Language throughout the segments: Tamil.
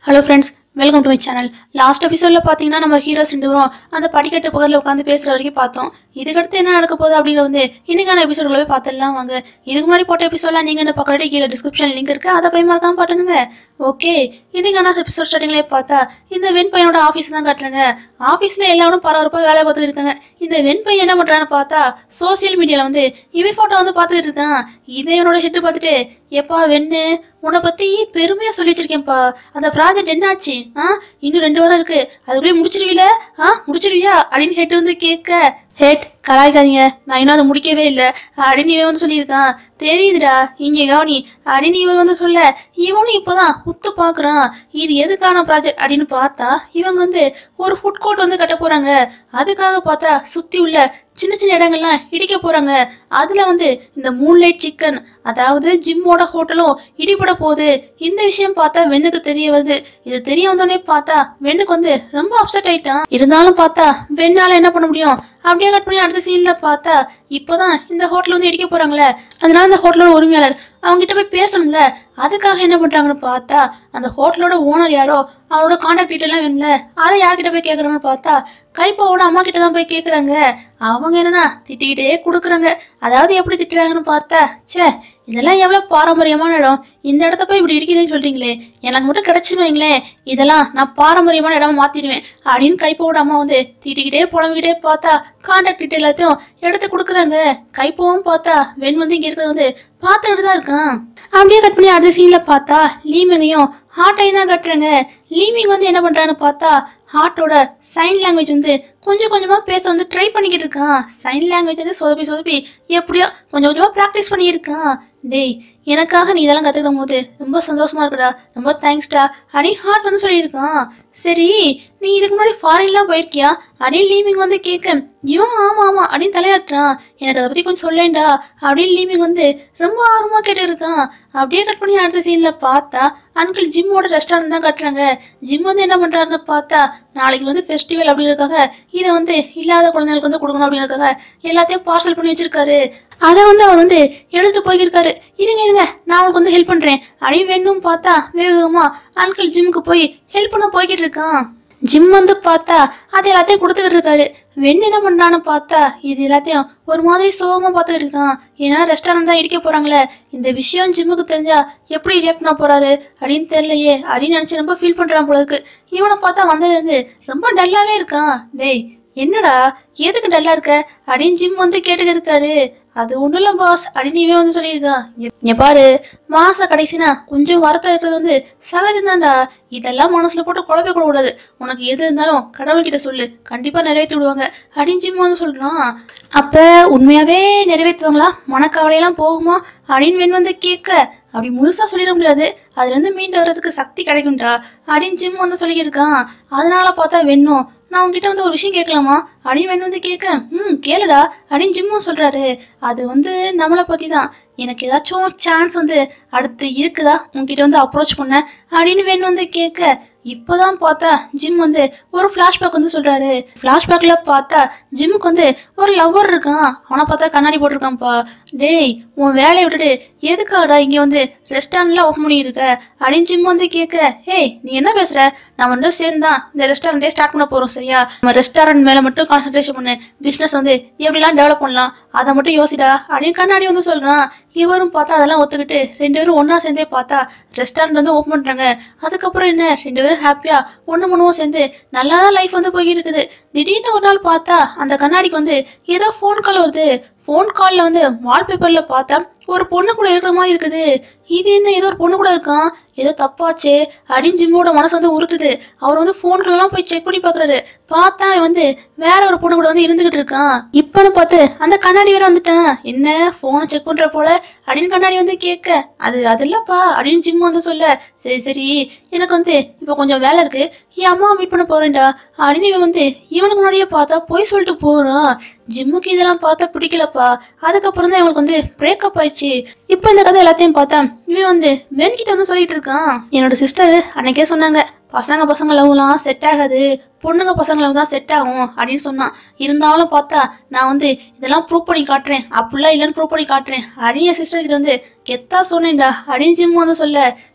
hello friends welcome to my channel last எபிசோட்ல பார்த்தீங்கன்னா நம்ம ஹீரோஸ் ரெண்டு பேரும் அந்த படிக்கட்டு பக்கத்தில் உட்காந்து பேசுகிற வரைக்கும் பார்த்தோம் இதுக்கடுத்து என்ன நடக்க போகுது அப்படிங்கிற வந்து இன்னைக்கான எபிசோடுகளை பார்த்துடலாம் வாங்க இதுக்கு முன்னாடி போட்ட எபிசோட்லாம் நீங்கள் இந்த பக்கத்து கீழே டிஸ்கிரிப்ஷன் லிங்க் இருக்கு அதை போய் மறக்காம பாட்டுங்க ஓகே இன்னைக்கான எபிசோட் ஸ்டார்டிங்லேயே பார்த்தா இந்த வெண் பையனோட ஆஃபீஸ் தான் காட்டுறாங்க ஆஃபீஸில் எல்லாரும் பரபரப்பாக வேலை பார்த்துட்டு இருக்காங்க இந்த வெண் பையன் என்ன பண்ணுறான்னு பார்த்தா சோசியல் மீடியாவில் வந்து இவன் ஃபோட்டோ வந்து பார்த்துட்டு இருக்கான் இதை இவனோட ஹெட்டு பார்த்துட்டு எப்பா வெண்ணு உன்னை பத்தி பெருமையா சொல்லி வச்சிருக்கேன்ப்பா அந்த ப்ராஜெக்ட் என்னாச்சு ஆ இன்னும் ரெண்டு வாரம் இருக்கு அதுக்குள்ளே முடிச்சிருவீல ஆ முடிச்சிருவியா அப்படின்னு ஹெட் வந்து கேட்க ஹெட் கலாய்க்காதீங்க நான் இன்னும் அதை முடிக்கவே இல்லை அப்படின்னு இவன் வந்து சொல்லியிருக்கான் தெரியுதுடா இங்கே கவனி அப்படின்னு இவர் வந்து சொல்ல இவனும் இப்போதான் உத்து பார்க்குறான் இது எதுக்கான ப்ராஜெக்ட் அப்படின்னு பார்த்தா இவங்க வந்து ஒரு ஃபுட் கோர்ட் வந்து கட்ட போறாங்க அதுக்காக பார்த்தா சுத்தி உள்ள சின்ன சின்ன இடங்கள்லாம் இடிக்க போறாங்க அதுல வந்து இந்த மூன்லைட் சிக்கன் அதாவது ஜிம்மோட ஹோட்டலும் இடிபட போகுது இந்த விஷயம் பார்த்தா வெண்ணுக்கு தெரிய வருது இது தெரிய வந்தோடனே பார்த்தா வெண்ணுக்கு வந்து ரொம்ப அப்செட் ஆயிட்டான் இருந்தாலும் பார்த்தா வெண்ணால என்ன பண்ண முடியும் அப்படியே கட் பண்ணி அடுத்த சீன்ல பார்த்தா இப்போதான் இந்த ஹோட்டல் வந்து இடிக்க போறாங்களே அதனால அந்த ஹோட்டலோட உரிமையாளர் அவங்க கிட்ட போய் பேசணும்ல அதுக்காக என்ன பண்றாங்கன்னு பார்த்தா அந்த ஹோட்டலோட ஓனர் யாரோ அவரோட கான்டாக்ட் டீட்டெயிலாம் வேணும்ல அதை யார்கிட்ட போய் கேட்குறாங்கன்னு பார்த்தா கைப்பாவோட அம்மா கிட்ட தான் போய் கேட்குறாங்க அவங்க என்னன்னா திட்டிக்கிட்டே கொடுக்குறாங்க அதாவது எப்படி திட்டுறாங்கன்னு பார்த்தா ச்சே இதெல்லாம் எவ்வளோ பாரம்பரியமான இடம் இந்த இடத்த போய் இப்படி இடிக்குதுன்னு சொல்றீங்களே எனக்கு மட்டும் கிடைச்சுன்னு வைங்களேன் இதெல்லாம் நான் பாரம்பரியமான இடமா மாத்திடுவேன் அப்படின்னு கைப்போட அம்மா வந்து திட்டிக்கிட்டே புலம்பிக்கிட்டே பார்த்தா கான்டாக்ட் டீட்டெயில் எல்லாத்தையும் எடுத்து கொடுக்குறாங்க கைப்போவும் பார்த்தா வெண் வந்து இங்கே இருக்கிறது வந்து பார்த்துக்கிட்டு தான் இருக்கான் அப்படியே கட் பண்ணி அடுத்த சீன்ல பார்த்தா லீமிங்கையும் ஹார்ட்டையும் தான் கட்டுறாங்க லீமிங் வந்து என்ன பண்றான்னு பார்த்தா ஹார்ட்டோட சைன் லாங்குவேஜ் வந்து கொஞ்சம் கொஞ்சமா பேச வந்து ட்ரை பண்ணிக்கிட்டு இருக்கான் சைன் லாங்குவேஜ் வந்து சொதப்பி சொதப்பி எப்படியோ கொஞ்சம் கொஞ்சமா ப்ராக்டிஸ் பண்ணியிருக்கான் டேய் எனக்காக நீ இதெல்லாம் கத்துக்கும் போது ரொம்ப சந்தோஷமா இருக்குடா ரொம்ப தேங்க்ஸ்டா அப்படின்னு ஹார்ட் வந்து சொல்லியிருக்கான் சரி நீ இதுக்கு முன்னாடி ஃபாரின்லாம் போயிருக்கியா அப்படின்னு லீமிங் வந்து கேட்க இவனும் ஆமா ஆமா அப்படின்னு தலையாட்டுறான் எனக்கு அதை பத்தி கொஞ்சம் சொல்லேன்டா அப்படின்னு லீமிங் வந்து ரொம்ப ஆர்வமா கேட்டு இருக்கான் அப்படியே கட் பண்ணி அடுத்த சீன்ல பார்த்தா அங்கிள் ஜிம்மோட ரெஸ்டாரண்ட் தான் கட்டுறாங்க ஜிம் வந்து என்ன பண்றாருன்னு பார்த்தா நாளைக்கு வந்து ஃபெஸ்டிவல் அப்படிங்கிறதுக்காக இதை வந்து இல்லாத குழந்தைகளுக்கு வந்து கொடுக்கணும் அப்படிங்கிறதுக்காக எல்லாத்தையும் பார்சல் பண்ணி வச்சிருக்காரு அதை வந்து அவர் வந்து எடுத்துட்டு போயிருக்காரு இருங்க இருங்க நான் அவங்களுக்கு வந்து ஹெல்ப் பண்றேன் அப்படின்னு வேணும் பார்த்தா வேகமா அங்கிள் ஜிம்முக்கு போய் ஹெல்ப் பண்ண போய்கிட்டு இருக்கான் ஜிம் வந்து பார்த்தா அது எல்லாத்தையும் கொடுத்துக்கிட்டு இருக்காரு வெண் என்ன பண்றான்னு பார்த்தா இது எல்லாத்தையும் ஒரு மாதிரி சோகமா பார்த்துக்கிட்டு இருக்கான் ஏன்னா ரெஸ்டாரண்ட் தான் இடிக்க போறாங்களே இந்த விஷயம் ஜிம்முக்கு தெரிஞ்சா எப்படி ரியாக்ட் பண்ண போறாரு அப்படின்னு தெரியலையே அப்படின்னு நினைச்சு ரொம்ப ஃபீல் பண்றான் போல இருக்கு இவனை பார்த்தா வந்ததுலேருந்து ரொம்ப டல்லாவே இருக்கான் டேய் என்னடா எதுக்கு டல்லா இருக்க அப்படின்னு ஜிம் வந்து கேட்டுக்க இருக்காரு அது ஒண்ணும் இல்ல பாஸ் அப்படின்னு இவன் வந்து சொல்லியிருக்கான் இங்க- இங்க பாரு மாச கடைசினா கொஞ்சம் வருத்தம் இருக்கிறது வந்து சகஜம்தான்டா இதெல்லாம் மனசுல போட்டு குழப்ப கூட கூடாது உனக்கு எது இருந்தாலும் கடவுள்கிட்ட சொல்லு கண்டிப்பா நிறைவேற்றி விடுவாங்க அப்படின்னு ஜிம் வந்து சொல்றான் அப்ப உண்மையாவே நிறைவேற்றுவாங்களா மனக்கவலையெல்லாம் போகுமா அப்படின்னு வெண் வந்து கேட்க அப்படி முழுசா சொல்லிட முடியாது அதுல இருந்து மீண்டு வர்றதுக்கு சக்தி கிடைக்கும்டா அப்படின்னு ஜிம் வந்து சொல்லியிருக்கான் அதனால பார்த்தா வெண்ணும் நான் உங்ககிட்ட வந்து ஒரு விஷயம் கேட்கலாமா அப்படின்னு வெண் வந்து கேட்க ம் கேளுடா அப்படின்னு ஜிம்மும் சொல்றாரு அது வந்து நம்மளை பத்தி தான் எனக்கு ஏதாச்சும் சான்ஸ் வந்து அடுத்து இருக்குதா உங்ககிட்ட வந்து அப்ரோச் பண்ண அப்படின்னு வெண் வந்து கேட்க இப்போதான் பார்த்தா ஜிம் வந்து ஒரு ஃப்ளாஷ்பேக் வந்து சொல்றாரு ஃப்ளாஷ்பேக்ல பார்த்தா ஜிம்முக்கு வந்து ஒரு லவ்வர் இருக்கான் அவனை பார்த்தா கண்ணாடி போட்டிருக்கான்ப்பா டேய் உன் வேலையை விட்டுட்டு எதுக்காடா இங்க வந்து ரெஸ்டாரண்ட்ல ஓப்பன் பண்ணியிருக்க அப்படின்னு ஜிம் வந்து கேட்க ஹேய் நீ என்ன பேசுற நம்ம ரெண்டும் சேர்ந்து தான் இந்த ரெஸ்டாரண்ட்டே ஸ்டார்ட் பண்ண போறோம் சரியா நம்ம ரெஸ்டாரண்ட் மேல மட்டும் கான்சென்ட்ரேஷன் பண்ணு பிசினஸ் வந்து எப்படிலாம் டெவலப் பண்ணலாம் அதை மட்டும் யோசிடா அப்படின்னு கண்ணாடி வந்து சொல்றான் இவரும் பார்த்தா அதெல்லாம் ஒத்துக்கிட்டு ரெண்டு பேரும் ஒண்ணா சேர்ந்தே பார்த்தா ரெஸ்டாரண்ட் வந்து ஓப்பன் பண்றாங்க அதுக்கப்புறம் என்ன ரெண்டு பேரும் ஹாப்பியா ஒண்ணு மணுவும் சேர்ந்து நல்லா தான் லைஃப் வந்து போய் இருக்குது திடீர்னு ஒரு நாள் பார்த்தா அந்த கண்ணாடிக்கு வந்து ஏதோ ஃபோன் கால் வருது ஃபோன் கால்ல வந்து வால்பேப்பர்ல பார்த்தா ஒரு பொண்ணு கூட இருக்கிற மாதிரி இருக்குது இது என்ன ஏதோ ஒரு பொண்ணு கூட இருக்கான் ஏதோ தப்பாச்சே அப்படின்னு ஜிம்மோட மனசு வந்து உறுத்துது அவர் வந்து ஃபோன்களெல்லாம் போய் செக் பண்ணி பார்க்குறாரு பார்த்தா அவன் வந்து வேற ஒரு பொண்ணு கூட வந்து இருந்துகிட்டு இருக்கான் இப்பன்னு பார்த்து அந்த கண்ணாடி வேற வந்துட்டான் என்ன ஃபோனை செக் பண்ற போல அப்படின்னு கண்ணாடி வந்து கேட்க அது அது இல்லப்பா அப்படின்னு ஜிம் வந்து சொல்ல சரி சரி எனக்கு வந்து இப்போ கொஞ்சம் வேலை இருக்கு என் அம்மா மீட் பண்ண போறேன்டா அப்படின்னு இவன் வந்து இவனுக்கு முன்னாடியே பார்த்தா போய் சொல்லிட்டு போறான் ஜிம்முக்கு இதெல்லாம் பார்த்தா பிடிக்கலப்பா அதுக்கப்புறம் தான் இவங்களுக்கு வந்து பிரேக்கப் ஆயிடுச்சு இப்போ இந்த கதை எல்லாத்தையும் பார்த்தா இவன் வந்து வெண்கிட்ட வந்து சொல்லிட்டு இருக்கான் என்னோட சிஸ்டர் அன்னைக்கே சொன்னாங்க பசங்க பசங்க லவ்லாம் செட் ஆகாது பொண்ணுங்க பசங்க லவ் தான் செட் ஆகும் அப்படின்னு சொன்னான் இருந்தாலும் பார்த்தா நான் வந்து இதெல்லாம் ப்ரூவ் பண்ணி காட்டுறேன் அப்படிலாம் இல்லைன்னு ப்ரூவ் பண்ணி காட்டுறேன் அப்படின்னு என் சிஸ்டர் கிட்ட வந்து கெத்தா சொன்னேன்டா அப்படின்னு ஜிம் வந்து சொல்ல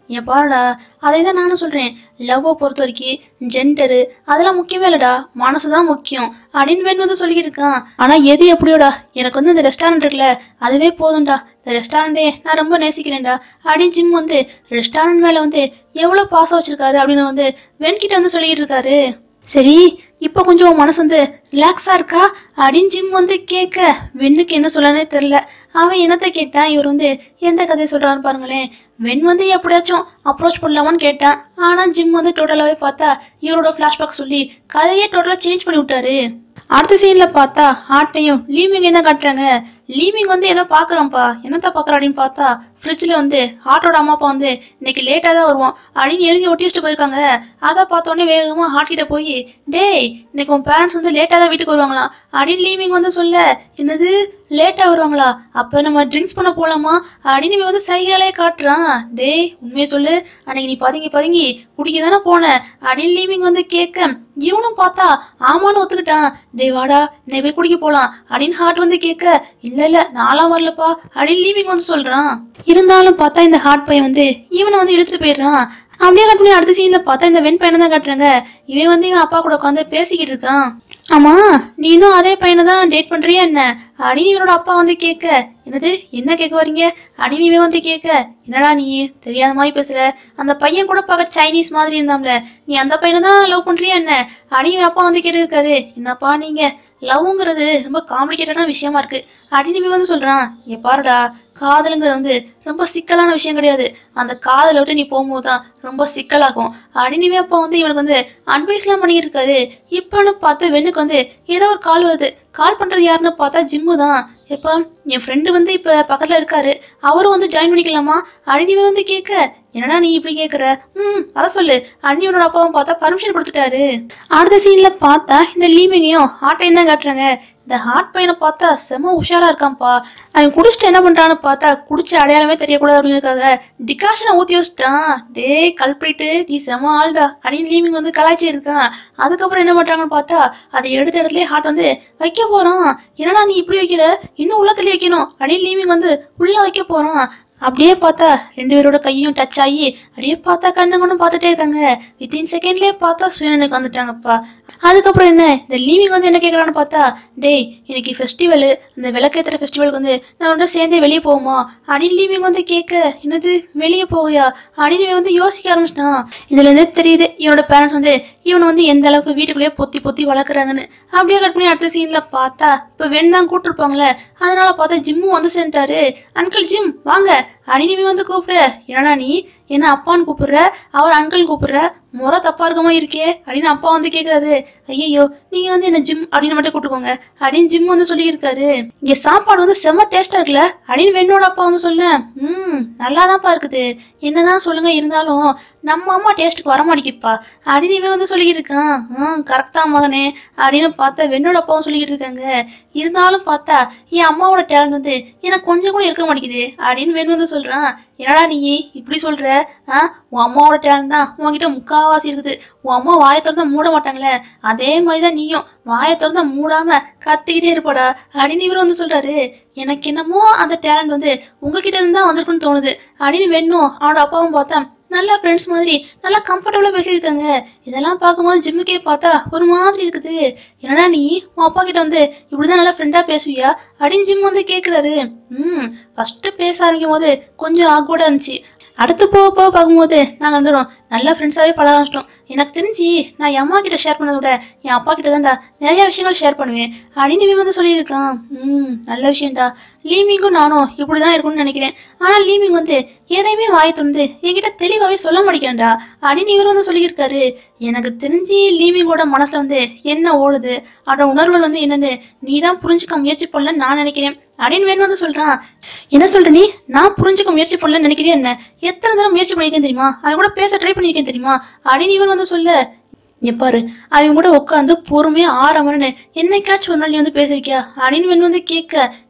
என் பாருடா அதை தான் நானும் சொல்றேன் லவ்வை பொறுத்த வரைக்கும் ஜெண்டரு அதெல்லாம் முக்கியமே இல்லடா மனசு தான் முக்கியம் அப்படின்னு வேணும் வந்து சொல்லிக்கிட்டு இருக்கான் ஆனா எது எப்படியோடா எனக்கு வந்து இந்த ரெஸ்டாரண்ட் இருக்குல்ல அதுவே போதும்டா இந்த ரெஸ்டாரண்டே நான் ரொம்ப நேசிக்கிறேன்டா அப்படின்னு ஜிம் வந்து ரெஸ்டாரண்ட் மேல வந்து எவ்வளவு பாசம் வச்சிருக்காரு அப்படின்னு வந்து வென்கிட்ட வந்து சொல்லிக்கிட்டு இருக்காரு சரி இப்போ கொஞ்சம் உன் மனசு வந்து ரிலாக்ஸா இருக்கா அப்படின்னு ஜிம் வந்து கேட்க வெண்ணுக்கு என்ன சொல்லனே தெரில அவன் என்னத்தை கேட்டான் இவர் வந்து எந்த கதையை சொல்றான்னு பாருங்களேன் வெண் வந்து எப்படியாச்சும் அப்ரோச் பண்ணலாமான்னு கேட்டான் ஆனா ஜிம் வந்து டோட்டலாவே பார்த்தா இவரோட ஃபிளாஷ்பேக் சொல்லி கதையே டோட்டலா சேஞ்ச் பண்ணி விட்டாரு அடுத்த சீன்ல பார்த்தா ஆட்டையும் லீமிங்கையும் தான் காட்டுறாங்க லீமிங் வந்து ஏதோ பாக்குறான்ப்பா என்னத்த பாக்குற அப்படின்னு பார்த்தா ஃப்ரிட்ஜில் வந்து ஹார்ட்டோட அம்மா அப்பா வந்து இன்னைக்கு லேட்டாக தான் வருவோம் அப்படின்னு எழுதி ஒட்டி வச்சுட்டு போயிருக்காங்க அதை பார்த்தோன்னே வேகமாக ஹார்ட் கிட்ட போய் டேய் இன்னைக்கு உன் பேரண்ட்ஸ் வந்து லேட்டாக தான் வீட்டுக்கு வருவாங்களாம் அப்படின்னு லீவிங் வந்து சொல்ல என்னது லேட்டாக வருவாங்களா அப்போ நம்ம ட்ரிங்க்ஸ் பண்ண போகலாமா அப்படின்னு இவன் வந்து சைகையாலே காட்டுறான் டேய் உண்மையை சொல்லு அன்னைக்கு நீ பதுங்கி பதுங்கி குடிக்க தானே போன அப்படின்னு லீவிங் வந்து கேட்க இவனும் பார்த்தா ஆமான்னு ஒத்துக்கிட்டான் டேய் வாடா இன்னைக்கு போய் குடிக்க போலாம் அப்படின்னு ஹார்ட் வந்து கேட்க இல்ல இல்ல நான்லாம் வரலப்பா அப்படின்னு லீவிங் வந்து சொல்றான் இருந்தாலும் பார்த்தா இந்த ஹார்ட் பையன் வந்து இவனை வந்து இழுத்துட்டு போயிடுறான் அப்படியே கட் பண்ணி அடுத்த சீன்ல பார்த்தா இந்த வெண் பையனை தான் காட்டுறாங்க இவன் வந்து இவன் அப்பா கூட உட்காந்து பேசிக்கிட்டு இருக்கான் ஆமா நீ இன்னும் அதே பையனை தான் டேட் பண்றியா என்ன அப்படின்னு இவனோட அப்பா வந்து கேட்க என்னது என்ன கேட்க வரீங்க அப்படின்னு இவன் வந்து கேட்க என்னடா நீ தெரியாத மாதிரி பேசுற அந்த பையன் கூட பார்க்க சைனீஸ் மாதிரி இருந்தாம்ல நீ அந்த பையனை தான் லவ் பண்றியா என்ன அப்படின்னு இவன் அப்பா வந்து கேட்டுருக்காரு என்னப்பா நீங்க லவ்ங்கிறது ரொம்ப காம்ப்ளிகேட்டடான விஷயமா இருக்கு அப்படின்னு இவன் வந்து சொல்றான் ஏ பாருடா காதலுங்கிறது வந்து ரொம்ப சிக்கலான விஷயம் கிடையாது அந்த காதலை விட்டு நீ போகும்போது தான் ரொம்ப சிக்கலாகும் அப்படின்னு இவன் அப்பா வந்து இவனுக்கு வந்து அட்வைஸ்லாம் பண்ணிட்டு இருக்காரு இப்போன்னு பார்த்து வெண்ணுக்கு வந்து ஏதோ ஒரு கால் வருது கால் பண்றது யாருன்னு பார்த்தா ஜிம்மு தான் எப்போ என் ஃப்ரெண்டு வந்து இப்போ பக்கத்தில் இருக்காரு அவரும் வந்து ஜாயின் பண்ணிக்கலாமா அழினிவே வந்து கேட்க என்னடா நீ இப்படி கேட்குற ம் வர சொல்லு அழினியோட அப்பாவும் பார்த்தா பர்மிஷன் கொடுத்துட்டாரு அடுத்த சீன்ல பார்த்தா இந்த லீமிங்கையும் ஆட்டையும் தான் காட்டுறாங்க இந்த ஹார்ட் பையனை பார்த்தா செம உஷாரா இருக்கான்ப்பா அவன் குடிச்சிட்டு என்ன பண்றான்னு பார்த்தா குடிச்ச அடையாளமே தெரியக்கூடாது அப்படிங்கிறதுக்காக டிகாஷனை ஊத்தி வச்சிட்டான் டேய் கல்பிரிட்டு நீ செம ஆள்டா அப்படின்னு லீமிங் வந்து கலாய்ச்சி இருக்கான் அதுக்கப்புறம் என்ன பண்றாங்கன்னு பார்த்தா அதை எடுத்த இடத்துலயே ஹார்ட் வந்து வைக்க போறான் என்னடா நீ இப்படி வைக்கிற இன்னும் உள்ள தள்ளி வைக்கணும் அப்படின்னு லீமிங் வந்து உள்ள வைக்க போறான் அப்படியே பார்த்தா ரெண்டு பேரோட கையும் டச் ஆகி அப்படியே பார்த்தா கண்ணு கொண்டு பார்த்துட்டே இருக்காங்க வித்தின் செகண்ட்லயே பார்த்தா சுயனுக்கு வந்துட்டாங்கப்பா அதுக்கப்புறம் என்ன இந்த லீவிங் வந்து என்ன கேட்குறான்னு பார்த்தா டேய் இன்னைக்கு ஃபெஸ்டிவலு அந்த விளக்கேற்றுற ஃபெஸ்டிவலுக்கு வந்து நான் உன்ன சேர்ந்தே வெளியே போவோமா அப்படின்னு லீவிங் வந்து கேட்க என்னது வெளியே போவியா அப்படின்னு இவன் வந்து யோசிக்க ஆரம்பிச்சிட்டான் இதுல இருந்தே தெரியுது இவனோட பேரண்ட்ஸ் வந்து இவனை வந்து எந்த அளவுக்கு வீட்டுக்குள்ளேயே பொத்தி பொத்தி வளர்க்குறாங்கன்னு அப்படியே கட் பண்ணி அடுத்த சீன்ல பார்த்தா இப்போ வெண் தான் கூப்பிட்டுருப்பாங்களே அதனால பார்த்தா ஜிம்மும் வந்து சேர்ந்துட்டாரு அங்கிள் ஜிம் வாங்க அப்படின்னு இவன் வந்து கூப்பிடு என்னடா நீ என்ன அப்பான்னு கூப்பிடுற அவர் அங்கிள் கூப்பிடுற முறை தப்பா இருக்கமா இருக்கே அப்படின்னு அப்பா வந்து கேக்குறாரு ஐயோ நீங்க வந்து என்ன ஜிம் அப்படின்னு மட்டும் கூப்பிட்டுக்கோங்க அப்படின்னு ஜிம் வந்து சொல்லியிருக்காரு இங்க சாப்பாடு வந்து செம்ம டேஸ்டா இருக்குல்ல அப்படின்னு வெண்ணோட அப்பா வந்து சொல்ல ம் நல்லாதான்ப்பா இருக்குது என்னதான் சொல்லுங்க இருந்தாலும் நம்ம அம்மா டேஸ்ட்டுக்கு வர மாட்டேங்குதுப்பா அப்படின்னு இவன் வந்து சொல்லிக்கிட்டு இருக்கான் ம் கரெக்டா மகனே அப்படின்னு பார்த்தா வெண்ணோட அப்பாவும் சொல்லிக்கிட்டு இருக்காங்க இருந்தாலும் பார்த்தா என் அம்மாவோட டேலண்ட் வந்து எனக்கு கொஞ்சம் கூட இருக்க மாட்டேங்குது அப்படின்னு வெண் வந்து சொல்றான் என்னடா நீ இப்படி சொல்ற ஆ உன் அம்மாவோட டேலண்ட் தான் உன்கிட்ட முக்காவாசி இருக்குது உன் அம்மா வாயை திறந்தா மூட மாட்டாங்களே அதே மாதிரி தான் நீயும் வாயை திறந்தா மூடாம கத்திக்கிட்டே இருப்படா அப்படின்னு இவர் வந்து சொல்றாரு எனக்கு என்னமோ அந்த டேலண்ட் வந்து உங்ககிட்ட இருந்து தான் வந்திருக்குன்னு தோணுது அப்படின்னு வேணும் அவனோட அப்பாவும் பார்த்தா நல்லா ஃப்ரெண்ட்ஸ் மாதிரி நல்லா கம்ஃபர்டபுளாக பேசியிருக்காங்க இதெல்லாம் பார்க்கும்போது ஜிம்முக்கே பார்த்தா ஒரு மாதிரி இருக்குது என்னடா நீ உன் அப்பா கிட்ட வந்து இப்படிதான் நல்லா ஃப்ரெண்டாக பேசுவியா அப்படின்னு ஜிம் வந்து கேட்குறாரு ம் ஃபஸ்ட்டு பேச ஆரம்பிக்கும் போது கொஞ்சம் ஆக்வர்டாக இருந்துச்சு அடுத்து போக போக பார்க்கும்போது நாங்கள் ரெண்டு பேரும் நல்லா ஃப்ரெண்ட்ஸாகவே பழக ஆரம்பிச்சிட்டோம் எனக்கு தெரிஞ்சு நான் என் அம்மா கிட்ட ஷேர் பண்ணதை விட என் அப்பா கிட்ட தான்டா நிறைய விஷயங்கள் ஷேர் பண்ணுவேன் அப்படின்னு இவன் வந்து சொல்லியிருக்கான் ம் நல்ல விஷயம்டா லீமிங்கும் நானும் இப்படி தான் இருக்கும்னு நினைக்கிறேன் ஆனால் லீமிங் வந்து எதையுமே வாய் திறந்து என்கிட்ட தெளிவாகவே சொல்ல மாட்டேங்கான்டா அப்படின்னு இவர் வந்து சொல்லியிருக்காரு எனக்கு தெரிஞ்சு லீமிங்கோட மனசுல வந்து என்ன ஓடுது அதோட உணர்வுகள் வந்து என்னன்னு நீ தான் புரிஞ்சுக்க முயற்சி பண்ணலன்னு நான் நினைக்கிறேன் அப்படின்னு வேணும் வந்து சொல்றான் என்ன சொல்ற நீ நான் புரிஞ்சுக்க முயற்சி பண்ணலன்னு நினைக்கிறேன் என்ன எத்தனை தடவை முயற்சி பண்ணியிருக்கேன் தெரியுமா அவன் கூட பேச ட்ரை பண்ணியிருக்கேன் தெரியுமா அப்படின்னு இவன் வந்து சொல்ல இங்க பாரு அவன் கூட உட்காந்து பொறுமையா ஆறாமன்னு என்னைக்காச்சும் ஒரு நாள் நீ வந்து பேசிருக்கியா அப்படின்னு இவன் வந்து கேட்க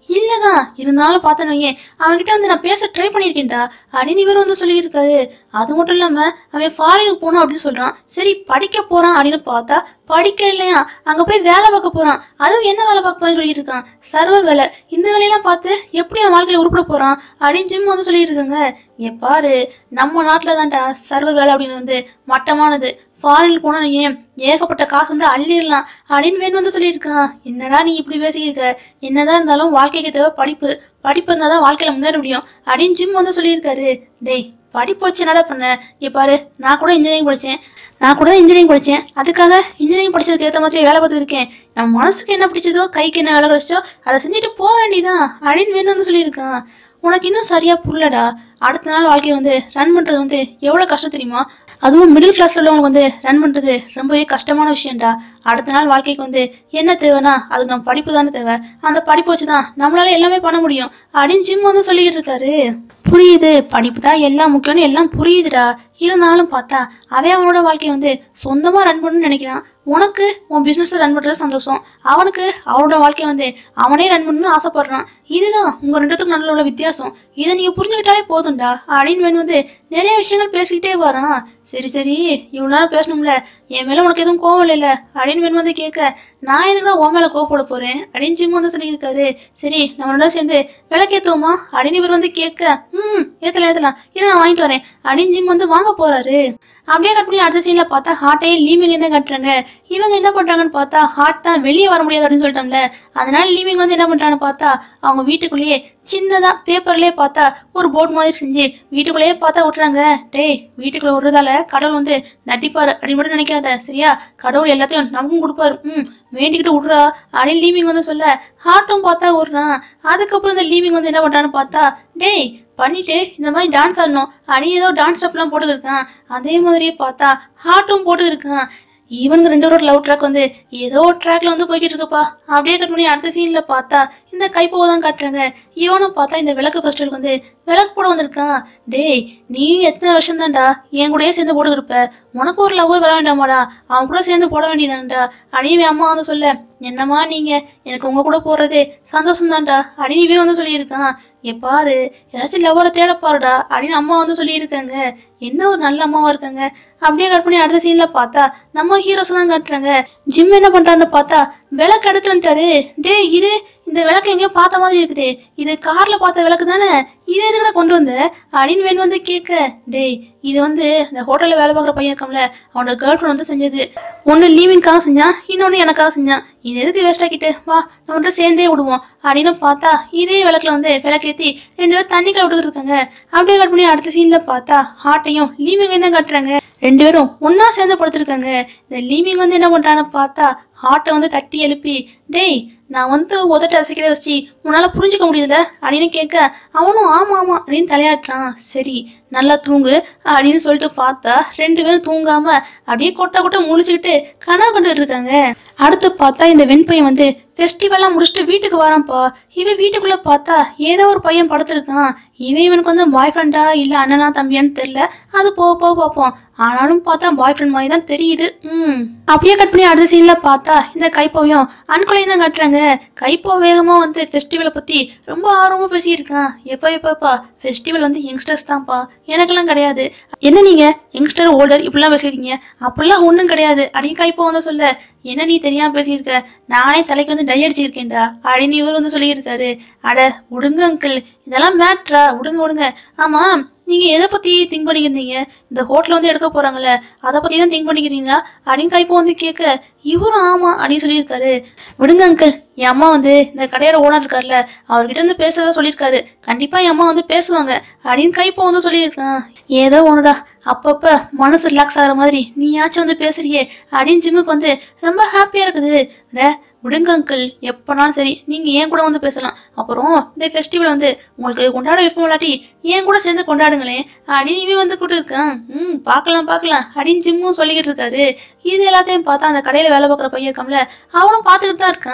இல்லதான் இருந்தாலும் பார்த்தேன்னு வையேன் அவன்கிட்ட வந்து நான் பேச ட்ரை பண்ணியிருக்கேன்டா அப்படின்னு இவர் வந்து சொல்லியிருக்காரு அது மட்டும் இல்லாம அவன் ஃபாரினுக்கு போகணும் அப்படின்னு சொல்றான் சரி படிக்க போறான் அப்படின்னு பார்த்தா படிக்க இல்லையா அங்க போய் வேலை பார்க்க போறான் அதுவும் என்ன வேலை பார்க்க போறான்னு சொல்லிட்டு இருக்கான் சர்வர் வேலை இந்த வேலையெல்லாம் பார்த்து எப்படி அவன் வாழ்க்கையில உருப்பிட போறான் அப்படின்னு ஜிம் வந்து சொல்லியிருக்காங்க இங்க பாரு நம்ம நாட்டுல தான்டா சர்வர் வேலை அப்படின்னு வந்து மட்டமானது ஃபாரினுக்கு போனா நீ ஏன் ஏகப்பட்ட காசு வந்து அள்ளிடலாம் அப்படின்னு வேணும் வந்து சொல்லியிருக்கான் என்னடா நீ இப்படி பேசியிருக்க என்னதான் இருந்தாலும் வாழ்க்கைக்கு தேவை படிப்பு படிப்பு இருந்தால் தான் வாழ்க்கையில முன்னேற முடியும் அப்படின்னு ஜிம் வந்து சொல்லியிருக்காரு டேய் படிப்பு வச்சு என்னடா பண்ண இங்க பாரு நான் கூட இன்ஜினியரிங் படித்தேன் நான் கூட இன்ஜினியரிங் படித்தேன் அதுக்காக இன்ஜினியரிங் படிச்சதுக்கு ஏற்ற மாதிரி வேலை பார்த்துட்டு இருக்கேன் நம்ம மனசுக்கு என்ன பிடிச்சதோ கைக்கு என்ன வேலை கிடைச்சோ அதை செஞ்சுட்டு போக வேண்டியதான் அப்படின்னு வேணும் வந்து சொல்லியிருக்கான் உனக்கு இன்னும் சரியா புரியலடா அடுத்த நாள் வாழ்க்கையை வந்து ரன் பண்றது வந்து எவ்வளவு கஷ்டம் தெரியுமா அதுவும் மிடில் கிளாஸ்ல உள்ளவங்களுக்கு வந்து ரன் பண்றது ரொம்பவே கஷ்டமான விஷயம்டா அடுத்த நாள் வாழ்க்கைக்கு வந்து என்ன தேவைன்னா அதுக்கு நம்ம படிப்பு தானே தேவை அந்த படிப்பு வச்சு தான் நம்மளால எல்லாமே பண்ண முடியும் அப்படின்னு ஜிம் வந்து சொல்லிக்கிட்டு இருக்காரு புரியுது படிப்பு தான் எல்லாம் முக்கியம்னு எல்லாம் புரியுதுடா இருந்தாலும் பார்த்தா அவன் அவனோட வாழ்க்கையை வந்து சொந்தமா ரன் பண்ணணும்னு நினைக்கிறான் உனக்கு உன் பிசினஸ் ரன் பண்றது சந்தோஷம் அவனுக்கு அவனோட வாழ்க்கையை வந்து அவனே ரன் பண்ணணும்னு ஆசைப்படுறான் இதுதான் உங்க ரெண்டுத்துக்கும் நல்ல உள்ள வித்தியாசம் இதை நீங்க புரிஞ்சுக்கிட்டாலே போதும்டா அப்படின்னு வேணும் வந்து நிறைய விஷயங்கள் பேசிக்கிட்டே வரான் சரி சரி இவ்வளவு நேரம் பேசணும்ல என் மேல உனக்கு எதுவும் கோவம் இல்லைல்ல அப்படின்னு வேணும் வந்து கேட்க நான் எதுக்குடா உன் மேல கோவப்பட போறேன் அப்படின்னு ஜிம் வந்து சொல்லியிருக்காரு சரி நம்ம ரெண்டும் சேர்ந்து விளக்கேத்துவோமா அப்படின்னு இவர் வந்து கேட்க ம் ஏத்தலாம் ஏத்தலாம் இரு நான் வாங்கிட்டு வரேன் அப்படின்னு ஜிம் வந்து வாங்க போறாரு அப்படியே கட் பண்ணி அடுத்த சீன்ல பார்த்தா ஹார்ட்டையே லீவிங் தான் கட்டுறாங்க இவங்க என்ன பண்றாங்கன்னு பார்த்தா ஹார்ட் தான் வெளியே வர முடியாது அப்படின்னு சொல்லிட்டோம்ல அதனால லீவிங் வந்து என்ன பண்றாங்கன்னு பார்த்தா அவங்க வீட்டுக்குள்ளேயே சின்னதா பேப்பர்லயே பார்த்தா ஒரு போர்டு மாதிரி செஞ்சு வீட்டுக்குள்ளேயே பார்த்தா விட்டுறாங்க டேய் வீட்டுக்குள்ள விடுறதால கடவுள் வந்து நட்டிப்பாரு அப்படின்னு மட்டும் நினைக்காத சரியா கடவுள் எல்லாத்தையும் நமக்கும் கொடுப்பாரு ம் வேண்டிக்கிட்டு விட்றா அப்படின்னு லீவிங் வந்து சொல்ல ஹார்ட்டும் பார்த்தா விட்றான் அதுக்கப்புறம் இந்த லீவிங் வந்து என்ன பண்றான்னு பார்த்தா டேய் பண்ணிட்டு இந்த மாதிரி டான்ஸ் ஆடணும் அடி ஏதோ டான்ஸ் ஸ்டெப்லாம் போட்டு இருக்கான் அதே மாதிரியே பார்த்தா ஹார்ட்டும் போட்டு இருக்கான் இவனுங்க ரெண்டு பேரோட லவ் ட்ராக் வந்து ஏதோ ஒரு ட்ராக்ல வந்து போய்கிட்டு இருக்குப்பா அப்படியே கட் பண்ணி அடுத்த சீன்ல பார்த்தா இந்த கைப்போவை தான் காட்டுறாங்க இவனும் பார்த்தா இந்த விளக்கு ஃபெஸ்டிவலுக்கு வந்து விளக்கு போட வந்திருக்கான் டேய் நீயும் எத்தனை வருஷம் தான்டா என் கூடயே சேர்ந்து போட்டு இருப்ப உனக்கு ஒரு லவ்வர் வர வேண்டாமாடா அவன் கூட சேர்ந்து போட வேண்டியதான்டா அடிவே அம்மா வந்து சொல்ல என்னம்மா நீங்க எனக்கு உங்க கூட போறது சந்தோஷம் தான்டா அடிவே வந்து சொல்லியிருக்கான் ஏ பாரு ஏதாச்சும் லவ்வரை தேட பாருடா அப்படின்னு அம்மா வந்து சொல்லியிருக்காங்க என்ன ஒரு நல்ல அம்மாவா இருக்காங்க அப்படியே கட் பண்ணி அடுத்த சீன்ல பார்த்தா நம்ம ஹீரோஸ் தான் காட்டுறாங்க ஜிம் என்ன பண்றான்னு பார்த்தா விளக்கு எடுத்து வந்துட்டாரு டேய் இது இந்த விளக்கு எங்கேயோ பார்த்த மாதிரி இருக்குது இது கார்ல பார்த்த விளக்கு தானே இதை எதுக்கட கொண்டு வந்த அப்படின்னு வேணும் வந்து கேட்க டேய் இது வந்து இந்த ஹோட்டல்ல வேலை பார்க்குற பையன் இருக்கான்ல அவனோட கேர்ள் ஃப்ரெண்ட் வந்து செஞ்சது ஒன்று லீவிங்காக செஞ்சான் இன்னொன்று எனக்காக செஞ்சான் இது எதுக்கு வேஸ்ட் ஆக்கிட்டு வா நம்ம ரெண்டும் சேர்ந்தே விடுவோம் அப்படின்னு பார்த்தா இதே விளக்குல வந்து விளக்கேத்தி ரெண்டு பேரும் தண்ணிக்குள்ள விட்டுக்கிட்டு இருக்காங்க அப்படியே கட் பண்ணி அடுத்த சீன்ல பார்த்தா ஹார்ட்டையும் லீவிங்கையும் தான் காட்டுறாங்க ரெண்டு பேரும் ஒண்ணா சேர்ந்து படுத்திருக்காங்க இந்த லீவிங் வந்து என்ன பண்றான்னு பார்த்தா ஹார்ட்டை வந்து தட்டி எழுப்பி டேய் நான் வந்து உதட்ட அசைக்கிற வச்சு உன்னால புரிஞ்சுக்க முடியுதுல அப்படின்னு கேட்க அவனும் ஆமா ஆமா அப்படின்னு தலையாட்டுறான் சரி நல்லா தூங்கு அப்படின்னு சொல்லிட்டு பார்த்தா ரெண்டு பேரும் தூங்காம அப்படியே கொட்டை கொட்டை முழிச்சுக்கிட்டு கனவு கண்டுட்டு இருக்காங்க அடுத்து பார்த்தா இந்த வெண்பையன் வந்து ஃபெஸ்டிவல்லாம் முடிச்சுட்டு வீட்டுக்கு வரான்ப்பா இவன் வீட்டுக்குள்ள பார்த்தா ஏதோ ஒரு பையன் படுத்திருக்கான் இவன் இவனுக்கு வந்து பாய் ஃப்ரெண்டா இல்ல அண்ணனா தம்பியான்னு தெரியல அது போக போக பார்ப்போம் ஆனாலும் பார்த்தா பாய் ஃப்ரெண்ட் மாதிரி தான் தெரியுது ம் அப்படியே கட் பண்ணி அடுத்த சீன்ல பார்த்தா இந்த கைப்போவையும் அன்கொலையும் தான் கட்டுறாங்க கைப்போ வேகமா வந்து ஃபெஸ்டிவலை பத்தி ரொம்ப ஆர்வமா பேசியிருக்கான் எப்ப எப்பப்பா ஃபெஸ்டிவல் வந்து யங்ஸ்டர்ஸ் தான்ப்பா எனக்கெல்லாம் கிடையாது என்ன நீங்க யங்ஸ்டர் ஓல்டர் இப்படிலாம் பேசியிருக்கீங்க அப்படிலாம் ஒன்றும் கிடையாது அப்படின்னு கைப்போ வந்து சொல்ல என்ன நீ தெரியாம பேசியிருக்க நானே தலைக்கு வந்து டை அடிச்சிருக்கேன்டா அப்படின்னு இவர் வந்து சொல்லியிருக்காரு அட விடுங்க அங்கிள் இதெல்லாம் மேட்ரா விடுங்க விடுங்க ஆமா நீங்க எதை பத்தி திங்க் பண்ணிக்கிறீங்க இந்த ஹோட்டல் வந்து எடுக்க போறாங்கல்ல அதை பத்தி தான் திங்க் பண்ணிக்கிறீங்களா அப்படின்னு கைப்போ வந்து கேட்க இவரும் ஆமா அப்படின்னு சொல்லியிருக்காரு விடுங்க அங்கிள் என் அம்மா வந்து இந்த கடையோட ஓனர் இருக்கார்ல அவர்கிட்ட இருந்து பேசுறதா சொல்லியிருக்காரு கண்டிப்பா என் அம்மா வந்து பேசுவாங்க அப்படின்னு கைப்போ வந்து சொல்லியிருக்கான் ஏதோ ஒண்ணுடா அப்பப்ப மனசு ரிலாக்ஸ் ஆகுற மாதிரி நீயாச்சும் வந்து பேசுறியே அப்படின்னு ஜிம்முக்கு வந்து ரொம்ப ஹாப்பியா இருக்குது அட விடுங்க அங்கிள் எப்போனாலும் சரி நீங்கள் ஏன் கூட வந்து பேசலாம் அப்புறம் இந்த ஃபெஸ்டிவல் வந்து உங்களுக்கு கொண்டாட வைப்போம் இல்லாட்டி ஏன் கூட சேர்ந்து கொண்டாடுங்களேன் அப்படின்னு இவன் வந்து கூட்டு இருக்கான் ம் பார்க்கலாம் பார்க்கலாம் அப்படின்னு ஜிம்மும் சொல்லிக்கிட்டு இருக்காரு இது எல்லாத்தையும் பார்த்தா அந்த கடையில் வேலை பார்க்குற பையன் இருக்கான்ல அவனும் பார்த்துக்கிட்டு தான் இருக்கான்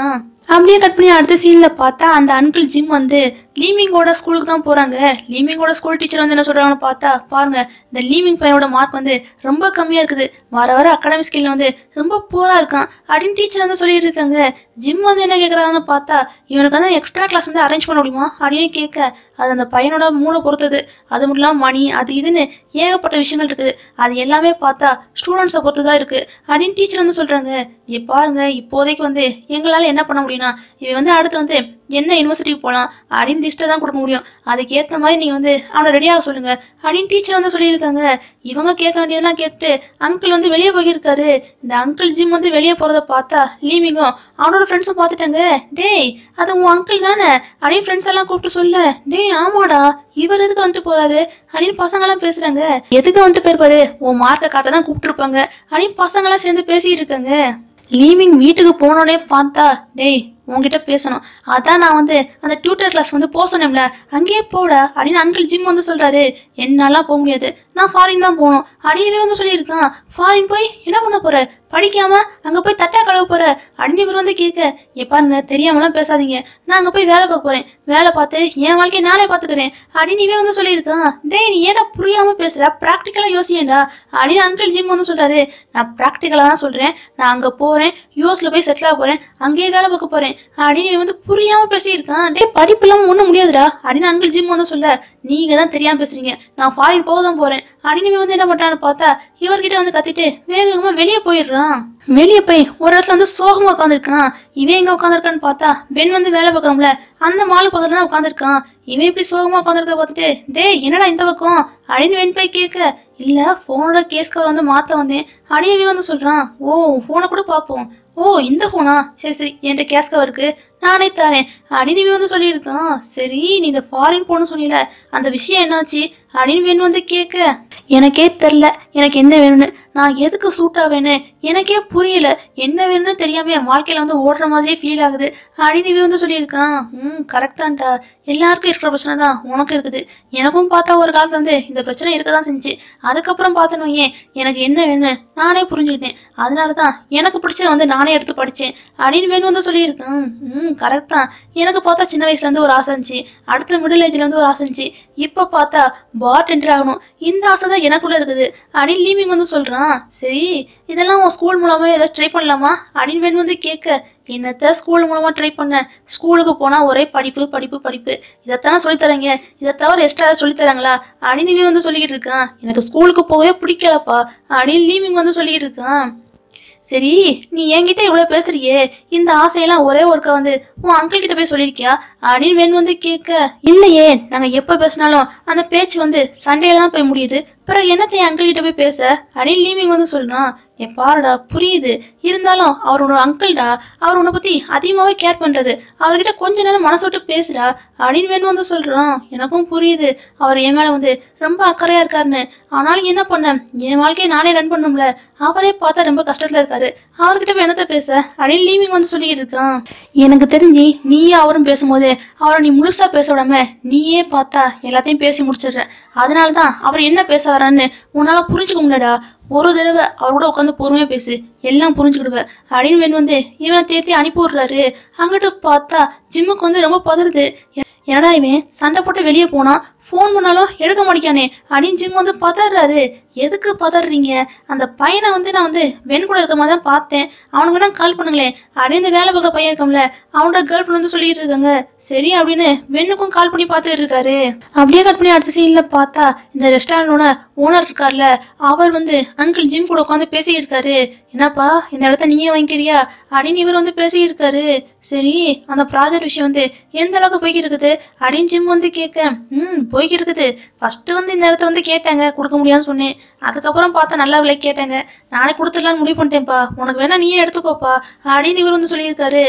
அப்படியே கட் பண்ணி அடுத்த சீன்ல பார்த்தா அந்த அங்கிள் ஜிம் வந்து லீமிங்கோட ஸ்கூலுக்கு தான் போறாங்க லீமிங்கோட ஸ்கூல் டீச்சர் வந்து என்ன சொல்றாங்கன்னு பார்த்தா பாருங்க இந்த லீமிங் பையனோட மார்க் வந்து ரொம்ப கம்மியா இருக்குது வர வர அகாடமிக் ஸ்கில் வந்து ரொம்ப போரா இருக்கான் அப்படின்னு டீச்சர் வந்து சொல்லிட்டு இருக்காங்க ஜிம் வந்து என்ன கேட்குறாங்கன்னு பார்த்தா இவனுக்கு வந்து எக்ஸ்ட்ரா கிளாஸ் வந்து அரேஞ்ச் பண்ண முடியுமா அப்படின்னு கேட்க அது அந்த பையனோட மூளை பொறுத்தது அது மட்டும் இல்லாமல் மணி அது இதுன்னு ஏகப்பட்ட விஷயங்கள் இருக்குது அது எல்லாமே பார்த்தா ஸ்டூடெண்ட்ஸை பொறுத்து தான் இருக்குது அப்படின்னு டீச்சர் வந்து சொல்கிறாங்க இங்க பாருங்க இப்போதைக்கு வந்து எங்களால் என்ன பண்ண முடியும்னா இவன் வந்து அடுத்து வந்து என்ன யூனிவர்சிட்டிக்கு போகலாம் அப்படின்னு லிஸ்ட்டை தான் கொடுக்க முடியும் அதுக்கு ஏற்ற மாதிரி நீங்கள் வந்து அவனை ரெடியாக சொல்லுங்க அப்படின்னு டீச்சர் வந்து சொல்லியிருக்காங்க இவங்க கேட்க வேண்டியதெல்லாம் கேட்டு அங்கிள் வந்து வெளியே போயிருக்காரு இந்த அங்கிள் ஜிம் வந்து வெளியே போகிறத பார்த்தா லீவிங்கும் அவனோட ஃப்ரெண்ட்ஸும் பார்த்துட்டாங்க டேய் அது உன் அங்கிள் தானே அப்படின்னு ஃப்ரெண்ட்ஸ் எல்லாம் கூப்பிட்டு சொல்ல டேய் ஆமாடா இவர் எதுக்கு வந்துட்டு போறாரு அப்படின்னு பசங்கெல்லாம் பேசுறாங்க எதுக்கு வந்துட்டு போயிருப்பாரு உன் மார்க்கை காட்ட தான் கூப்பிட்டுருப்பாங்க அப்படின்னு பசங்கெல்லாம் சேர்ந்து பேசிட்டு இருக்காங்க லீவிங் வீட்டுக்கு போனோடனே பார்த்தா டேய் உன்கிட்ட பேசணும் அதான் நான் வந்து அந்த டியூட்டர் கிளாஸ் வந்து போக சொன்னேன்ல அங்கேயே போட அப்படின்னு அங்கிள் ஜிம் வந்து சொல்றாரு என்னாலாம் போக முடியாது நான் ஃபாரின் தான் போகணும் அடியவே வந்து சொல்லியிருக்கான் ஃபாரின் போய் என்ன பண்ண போற படிக்காம அங்க போய் தட்டா கழுவ போற அப்படின்னு இவர் வந்து கேட்க "ஏ பாருங்க தெரியாமலாம் பேசாதீங்க நான் அங்க போய் வேலை பார்க்க போறேன் வேலை பார்த்து என் வாழ்க்கையை நானே பார்த்துக்கிறேன் அப்படின்னு இவன் வந்து சொல்லியிருக்கான் டேய் நீ ஏன்டா புரியாம பேசுற ப்ராக்டிக்கலா யோசியேன்டா அப்படின்னு அங்கிள் ஜிம் வந்து சொல்றாரு நான் ப்ராக்டிக்கலா தான் சொல்றேன் நான் அங்க போறேன் யூஎஸ்ல போய் செட்டில் ஆக போறேன் அங்கேயே வேலை பார்க்க போறேன் அப்படின்னு இவன் வந்து புரியாம பேசியிருக்கான் டேய் படிப்புலாம் ஒன்றும் முடியாதுடா அப்படின்னு அங்கிள் ஜிம் வந்து சொல்ல நீங்க தான் தெரியாம பேசுறீங்க நான் ஃபாரின் போக தான் போறேன் அப்படின்னு இவன் வந்து என்ன பண்றான்னு பார்த்தா இவர்கிட்ட வந்து கத்திட்டு வேகமா வெளியே போயிடுறான் வெளியே போய் ஒரு இடத்துல வந்து சோகமா உட்காந்துருக்கான் இவன் எங்க உட்காந்துருக்கான்னு பார்த்தா பென் வந்து வேலை பார்க்கறோம்ல அந்த மாலு பக்கத்துல தான் உட்காந்துருக்கான் இவன் இப்படி சோகமா உட்காந்துருக்க பார்த்துட்டு டேய் என்னடா இந்த பக்கம் அப்படின்னு வென் போய் கேட்க இல்ல போனோட கேஸ் கவர் வந்து மாத்த வந்தேன் அப்படின்னு இவன் வந்து சொல்றான் ஓ போனை கூட பார்ப்போம் ஓ இந்த ஃபோனா சரி சரி என்கிட்ட கேஸ் கவர் இருக்கு நானே தரேன் அப்படின்னு இவன் வந்து சொல்லியிருக்கான் சரி நீ இந்த ஃபாரின் போகணும்னு சொன்னீல அந்த விஷயம் என்னாச்சு அப்படின்னு வேணும் வந்து கேட்க எனக்கே தெரில எனக்கு என்ன வேணும்னு நான் எதுக்கு சூட் ஆவேன்னு எனக்கே புரியல என்ன வேணும்னு தெரியாம என் வாழ்க்கையில வந்து ஓடுற மாதிரியே ஃபீல் ஆகுது அப்படின்னு இவன் வந்து சொல்லியிருக்கான் ம் கரெக்ட் தான்டா எல்லாருக்கும் இருக்கிற பிரச்சனை தான் உனக்கு இருக்குது எனக்கும் பார்த்தா ஒரு காலத்துல வந்து இந்த பிரச்சனை இருக்க தான் செஞ்சு அதுக்கப்புறம் பார்த்தேன்னு வையேன் எனக்கு என்ன வேணும் நானே புரிஞ்சுக்கிட்டேன் அதனால தான் எனக்கு பிடிச்சத வந்து நானே எடுத்து படித்தேன் அப்படின்னு வேணும் வந்து சொல்லியிருக்கேன் ம் கரெக்ட் தான் எனக்கு பார்த்தா சின்ன வயசுல இருந்து ஒரு ஆசை இருந்துச்சு அடுத்த மிடில் ஏஜ்ல இருந்து ஒரு ஆசை இருந்துச்சு இப்போ பார்த்தா பார் டெண்டர் ஆகணும் இந்த ஆசை தான் எனக்குள்ள இருக்குது அப்படின்னு லீவிங் வந்து சொல்றான் சரி இதெல்லாம் உன் ஸ்கூல் மூலமா ஏதாவது ட்ரை பண்ணலாமா அப்படின்னு வேணும் வந்து கேட்க என்னத்த ஸ்கூல் மூலமா ட்ரை பண்ண ஸ்கூலுக்கு போனா ஒரே படிப்பு படிப்பு படிப்பு இதைத்தானே சொல்லித் தராங்க இதை தவிர எக்ஸ்ட்ரா சொல்லித் தராங்களா அப்படின்னு இவன் வந்து சொல்லிக்கிட்டு இருக்கான் எனக்கு ஸ்கூலுக்கு போகவே பிடிக்கலப்பா அப்படின்னு லீவிங் வந்து சொல்லிக்கிட்டு இருக்கான் சரி நீ என்கிட்ட இவ்வளோ பேசுறியே இந்த ஆசையெல்லாம் ஒரே ஒருக்கா வந்து உன் அங்கிள் கிட்ட போய் சொல்லியிருக்கியா அப்படின்னு வேணும் வந்து கேட்க இல்லையே நாங்கள் எப்போ பேசினாலும் அந்த பேச்சு வந்து சண்டையில தான் போய் முடியுது பிறகு என்னத்தை என் அங்கிள் கிட்ட போய் பேச அப்படின்னு லீவிங் வந்து சொல்றான் என் பாருடா புரியுது இருந்தாலும் அவர் உன்னோட அங்கிள்டா அவர் உன்னை பத்தி அதிகமாவே கேர் பண்றாரு அவர்கிட்ட கொஞ்ச நேரம் மனசு விட்டு பேசுடா அப்படின்னு வேணும் வந்து சொல்றான் எனக்கும் புரியுது அவர் என் மேல வந்து ரொம்ப அக்கறையா இருக்காருன்னு ஆனாலும் என்ன பண்ண என் வாழ்க்கையை நானே ரன் பண்ணும்ல அவரே பார்த்தா ரொம்ப கஷ்டத்துல இருக்காரு அவர்கிட்ட போய் என்னத்த பேச அப்படின்னு லீவிங் வந்து சொல்லிக்கிட்டு இருக்கான் எனக்கு தெரிஞ்சு நீயே அவரும் பேசும்போது அவரை நீ முழுசா பேச விடாம நீயே பார்த்தா எல்லாத்தையும் பேசி முடிச்சிடுற அதனால தான் அவர் என்ன பேச வரான்னு உன்னால புரிஞ்சுக்க முடியலடா ஒரு தடவை அவர் கூட உட்காந்து பொறுமையா பேசு எல்லாம் புரிஞ்சுக்கிடுவ அப்படின்னு வேணும் வந்து இவனை தேத்தி அனுப்பி விடுறாரு அங்கிட்டு பார்த்தா ஜிம்முக்கு வந்து ரொம்ப பதறுது என்னடா இவன் சண்டை போட்டு வெளியே போனா ஃபோன் பண்ணாலும் எடுக்க மாட்டேங்கானே அப்படின்னு ஜிம் வந்து பதறாரு எதுக்கு பதறீங்க அந்த பையனை வந்து நான் வந்து வெண் கூட இருக்க மாதிரி தான் பார்த்தேன் அவனுக்கு வேணா கால் பண்ணுங்களேன் அப்படின்னு இந்த வேலை பார்க்குற பையன் இருக்கம்ல அவனோட கேர்ள் ஃப்ரெண்ட் வந்து சொல்லிட்டு இருக்காங்க சரி அப்படின்னு வெண்ணுக்கும் கால் பண்ணி பார்த்துட்டு இருக்காரு அப்படியே கட் பண்ணி அடுத்த சீன்ல பார்த்தா இந்த ரெஸ்டாரண்டோட ஓனர் இருக்கார்ல அவர் வந்து அங்கிள் ஜிம் கூட உட்காந்து பேசியிருக்காரு என்னப்பா இந்த இடத்த நீயே வாங்கிக்கிறியா அப்படின்னு இவர் வந்து பேசியிருக்காரு சரி அந்த ப்ராஜெக்ட் விஷயம் வந்து எந்த அளவுக்கு போய்கிட்டு இருக்குது அப்படின்னு ஜிம் வந்து கேட்க ம் போய்கிட்டு இருக்குது ஃபர்ஸ்ட் வந்து இந்த இடத்த வந்து கேட்டாங்க கொடுக்க முடியாதுன்னு சொன்னேன் அதுக்கப்புறம் பார்த்தா நல்ல விலை கேட்டாங்க நானே கொடுத்துடலான்னு முடிவு பண்ணிட்டேன்ப்பா உனக்கு வேணா நீயே எடுத்துக்கோப்பா அப்படின்னு இவர் வந்து சொல்லியிருக்காரு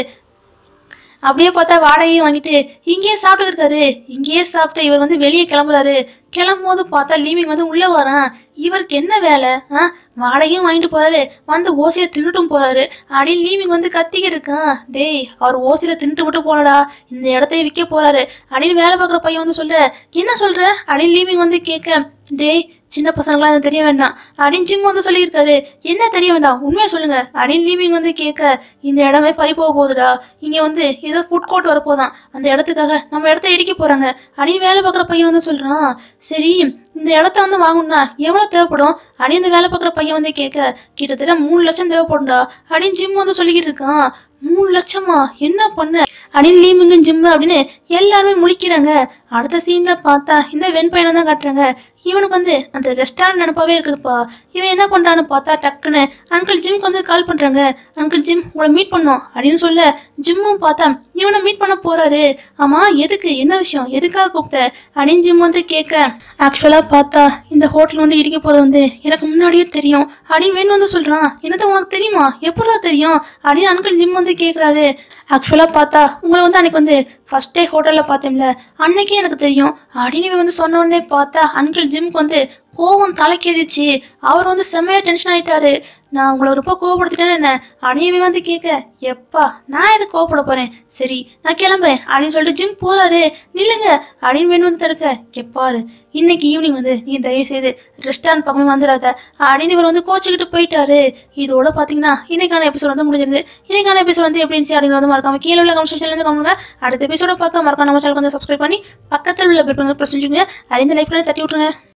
அப்படியே பார்த்தா வாடகையும் வாங்கிட்டு இங்கேயே சாப்பிட்டு இருக்காரு இங்கேயே சாப்பிட்டு இவர் வந்து வெளியே கிளம்புறாரு கிளம்பும் போது பார்த்தா லீவிங் வந்து உள்ள வரான் இவருக்கு என்ன வேலை ஆ வாடகையும் வாங்கிட்டு போறாரு வந்து ஓசையை தின்னுட்டும் போறாரு அப்படின்னு லீவிங் வந்து கத்திக்க இருக்கான் டேய் அவர் ஓசையில தின்னுட்டு மட்டும் போனடா இந்த இடத்தையே விற்க போறாரு அப்படின்னு வேலை பார்க்குற பையன் வந்து சொல்ல என்ன சொல்ற அப்படின்னு லீவிங் வந்து கேட்க டேய் சின்ன பசங்களுக்குலாம் அது தெரிய வேண்டாம் அப்படின்னு ஜிம் வந்து சொல்லியிருக்காரு என்ன தெரிய வேண்டாம் உண்மையை சொல்லுங்க அப்படின்னு லீவிங் வந்து கேட்க இந்த இடமே பறி போக போகுதுடா இங்க வந்து ஏதோ ஃபுட் கோர்ட் வரப்போதான் அந்த இடத்துக்காக நம்ம இடத்த இடிக்க போறாங்க அப்படின்னு வேலை பார்க்குற பையன் வந்து சொல்றான் சரி இந்த இடத்த வந்து வாங்கணும்னா எவ்வளவு தேவைப்படும் அப்படின்னு இந்த வேலை பார்க்குற பையன் வந்து கேட்க கிட்டத்தட்ட மூணு லட்சம் தேவைப்படும்டா அப்படின்னு ஜிம் வந்து சொல்லிக்கிட்டு இருக்கான் மூணு லட்சமா என்ன பண்ண அப்படின்னு லீமிங்கு ஜிம் அப்படின்னு எல்லாருமே முழிக்கிறாங்க அடுத்த சீன்ல பார்த்தா இந்த வெண்பயனை தான் காட்டுறாங்க இவனுக்கு வந்து அந்த ரெஸ்டாரண்ட் நினப்பாவே இருக்குதுப்பா இவன் என்ன பண்றான்னு பார்த்தா டக்குன்னு அங்கிள் ஜிம்க்கு வந்து கால் பண்றாங்க அங்கிள் ஜிம் உங்களை மீட் பண்ணோம் அப்படின்னு சொல்ல ஜிம்மும் பார்த்தா இவனை மீட் பண்ண போறாரு ஆமா எதுக்கு என்ன விஷயம் எதுக்காக கூப்பிட்ட அப்படின்னு ஜிம் வந்து கேட்க ஆக்சுவலா பார்த்தா இந்த ஹோட்டல் வந்து இடிக்க போறது வந்து எனக்கு முன்னாடியே தெரியும் அப்படின்னு வேணும் வந்து சொல்றான் என்னது உனக்கு தெரியுமா எப்படா தெரியும் அப்படின்னு அங்கிள் ஜிம் வந்து கேக்குறாரு ஆக்சுவலா பார்த்தா உங்களை வந்து அன்னைக்கு வந்து ஃபர்ஸ்ட் டே ஹோட்டல்ல பார்த்தேன்ல அன்னைக்கே எனக்கு தெரியும் அப்படின்னு இவன் வந்து சொன்ன உடனே பார்த்தா அங்கிள் ஜிம்க்கு வந்து கோவம் தலைக்கேறிடுச்சு அவர் வந்து செம்மையா டென்ஷன் ஆயிட்டாரு நான் உங்களை ரொம்ப கோவப்படுத்திட்டேன்னு என்ன அணியவே வந்து கேட்க எப்பா நான் எது கோவப்பட போறேன் சரி நான் கிளம்புறேன் அப்படின்னு சொல்லிட்டு ஜிம் போறாரு நில்லுங்க அப்படின்னு வேணும் வந்து தடுக்க எப்பாரு இன்னைக்கு ஈவினிங் வந்து நீ தயவு செய்து ரெஸ்டாரண்ட் பக்கமே வந்துடாத அப்படின்னு இவர் வந்து கோச்சிக்கிட்டு போயிட்டாரு இதோட பாத்தீங்கன்னா இன்னைக்கான எபிசோட் வந்து முடிஞ்சிருது இன்னைக்கான எபிசோட் வந்து எப்படி இருந்துச்சு அப்படின்னு வந்து மறக்காம கீழே உள்ள கமெண்ட் செக்ஷன்ல இருந்து கமெண்ட் அடுத்த எபிசோட பார்க்க மறக்காம நம்ம சேனல் வந்து சப்ஸ்கிரைப் பண்ணி பக்கத்தில் உள்ள பெல் பண்ணி பிரஸ் செஞ்சுங்க அறிந்த லைஃப் தட்டி விட்டுருங்க